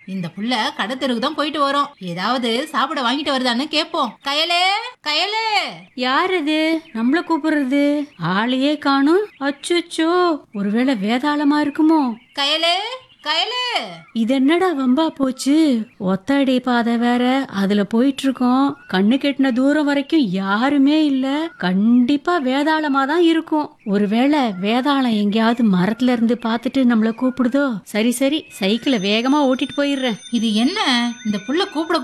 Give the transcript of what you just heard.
இந்த புள்ள கடை தெருவுக்கு தான் போயிட்டு வரோம் ஏதாவது சாப்பிட வாங்கிட்டு வருதான்னு கேப்போம் கயலே கயலே யார் அது நம்மள கூப்பிடுறது ஆளையே காணும் அச்சோ ஒருவேளை வேதாளமா இருக்குமோ கயலே கயலே இது என்னடா வம்பா போச்சு ஒத்தடி பாதை வேற அதுல போயிட்டு இருக்கோம் கண்ணு கெட்டின தூரம் வரைக்கும் யாருமே இல்ல கண்டிப்பா வேதாளமா தான் இருக்கும் ஒருவேளை வேதாளம் எங்கேயாவது மரத்துல இருந்து பார்த்துட்டு நம்மள கூப்பிடுதோ சரி சரி சைக்கிளை வேகமா ஓட்டிட்டு போயிடுறேன் இது என்ன இந்த புள்ள கூப்பிட